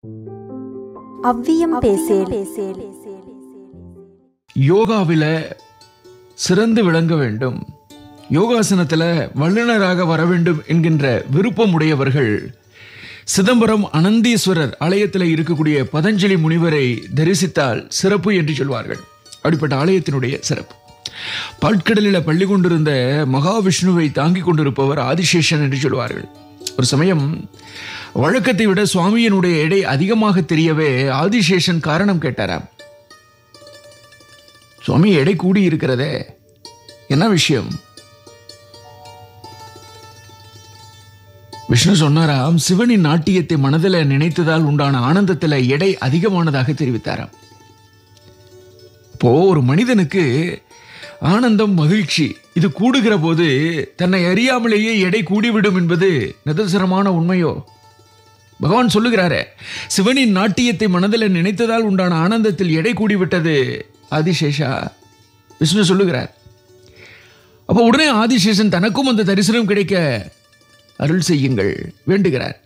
அவ்வியம் பேசேல் யோகாவில் சிறந்து விளங்க வேண்டும் யோகாசனத்தில் வல்லுநராக வர வேண்டும் என்கின்ற விருப்பம் உடையவர்கள் சிதம்பரம் அனந்தீஸ்வரர் ஆலயத்தில் இருக்கக்கூடிய பதஞ்சலி முனிவரை தரிசித்தால் சிறப்பு என்று சொல்வார்கள் அப்படிப்பட்ட ஆலயத்தினுடைய சிறப்பு பாட்கடலில் பள்ளி கொண்டிருந்த மகாவிஷ்ணுவை தாங்கிக் கொண்டிருப்பவர் ஆதிசேஷன் என்று சொல்வார்கள் ஒரு சமயம் வழக்கத்தை விட சுவாமியினுடைய எடை அதிகமாக தெரியவே ஆதிசேஷன் காரணம் கேட்டாராம் சுவாமி எடை கூடி இருக்கிறதே என்ன விஷயம் விஷ்ணு சொன்னாராம் சிவனின் நாட்டியத்தை மனதில் நினைத்ததால் உண்டான ஆனந்தத்தில் எடை அதிகமானதாக தெரிவித்தாராம் இப்போ ஒரு மனிதனுக்கு ஆனந்தம் மகிழ்ச்சி இது கூடுகிற போது தன்னை அறியாமலேயே எடை கூடிவிடும் என்பது நிதர்சனமான உண்மையோ பகவான் சொல்லுகிறாரே சிவனின் நாட்டியத்தை மனதில் நினைத்ததால் உண்டான ஆனந்தத்தில் எடை கூடிவிட்டது ஆதிசேஷா விஷ்ணு சொல்லுகிறார் அப்போ உடனே ஆதிசேஷன் தனக்கும் அந்த தரிசனம் கிடைக்க அருள் செய்யுங்கள் வேண்டுகிறார்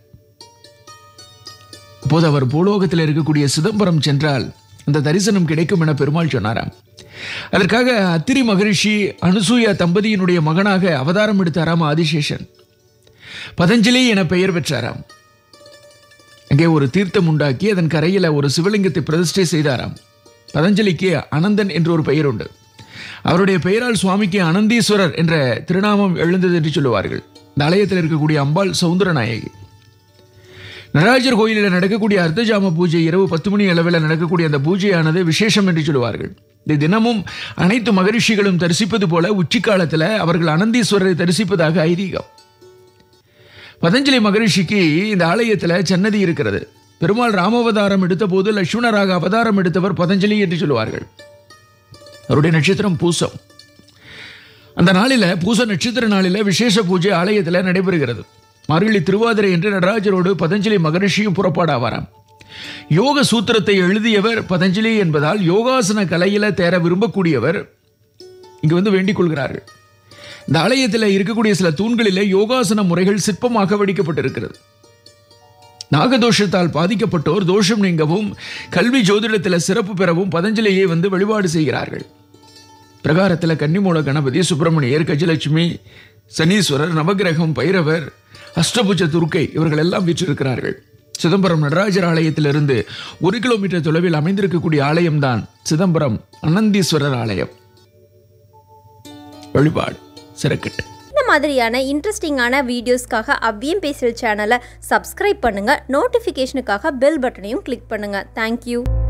அப்போது அவர் பூலோகத்தில் இருக்கக்கூடிய சிதம்பரம் சென்றால் அந்த தரிசனம் கிடைக்கும் என பெருமாள் சொன்னாராம் அதற்காக அத்திரி மகரிஷி அனுசூயா தம்பதியினுடைய மகனாக அவதாரம் எடுத்தாராம் ஆதிசேஷன் பதஞ்சலி என பெயர் பெற்றாராம் அங்கே ஒரு தீர்த்தம் உண்டாக்கி அதன் கரையில் ஒரு சிவலிங்கத்தை பிரதிஷ்டை செய்தாராம் பதஞ்சலிக்கு அனந்தன் என்று ஒரு பெயர் உண்டு அவருடைய பெயரால் சுவாமிக்கு அனந்தீஸ்வரர் என்ற திருநாமம் எழுந்தது என்று சொல்லுவார்கள் இந்த ஆலயத்தில் இருக்கக்கூடிய அம்பாள் சவுந்தரநாயகி நடராஜர் கோயிலில் நடக்கக்கூடிய அர்த்தஜாம பூஜை இரவு பத்து மணி அளவில் நடக்கக்கூடிய அந்த பூஜையானது விசேஷம் என்று சொல்லுவார்கள் இந்த தினமும் அனைத்து மகரிஷிகளும் தரிசிப்பது போல உச்சிக்காலத்தில் அவர்கள் அனந்தீஸ்வரரை தரிசிப்பதாக ஐதீகம் பதஞ்சலி மகரிஷிக்கு இந்த ஆலயத்தில் சன்னதி இருக்கிறது பெருமாள் ராமவதாரம் எடுத்த போது லட்சுமணராக அவதாரம் எடுத்தவர் பதஞ்சலி என்று சொல்லுவார்கள் அவருடைய நட்சத்திரம் பூசம் அந்த நாளில் பூச நட்சத்திர நாளில் விசேஷ பூஜை ஆலயத்தில் நடைபெறுகிறது மார்கழி திருவாதிரை என்று நடராஜரோடு பதஞ்சலி மகரிஷியும் புறப்பாடாவாராம் யோக சூத்திரத்தை எழுதியவர் பதஞ்சலி என்பதால் யோகாசன கலையில தேர விரும்பக்கூடியவர் இங்கு வந்து வேண்டிக் கொள்கிறார்கள் இந்த ஆலயத்தில் இருக்கக்கூடிய சில தூண்களிலே யோகாசன முறைகள் சிற்பமாக வடிக்கப்பட்டிருக்கிறது நாகதோஷத்தால் பாதிக்கப்பட்டோர் தோஷம் நீங்கவும் கல்வி ஜோதிடத்தில் சிறப்பு பெறவும் பதஞ்சலியை வந்து வழிபாடு செய்கிறார்கள் பிரகாரத்தில் கன்னிமூல கணபதி சுப்பிரமணியர் கஜலட்சுமி சனீஸ்வரர் நவகிரகம் பைரவர் அஷ்டபுஜ துர்க்கை இவர்கள் எல்லாம் வீற்றிருக்கிறார்கள் சிதம்பரம் நடராஜர் ஆலயத்திலிருந்து ஒரு கிலோமீட்டர் தொலைவில் அமைந்திருக்கக்கூடிய ஆலயம்தான் சிதம்பரம் அனந்தீஸ்வரர் ஆலயம் வழிபாடு சிறக்கட்டு இந்த மாதிரியான இன்ட்ரெஸ்டிங்கான வீடியோஸ்க்காக அவ்வியம் பேசல் சேனலை சப்ஸ்கிரைப் பண்ணுங்கள் நோட்டிஃபிகேஷனுக்காக பெல் பட்டனையும் கிளிக் பண்ணுங்கள் தேங்க்யூ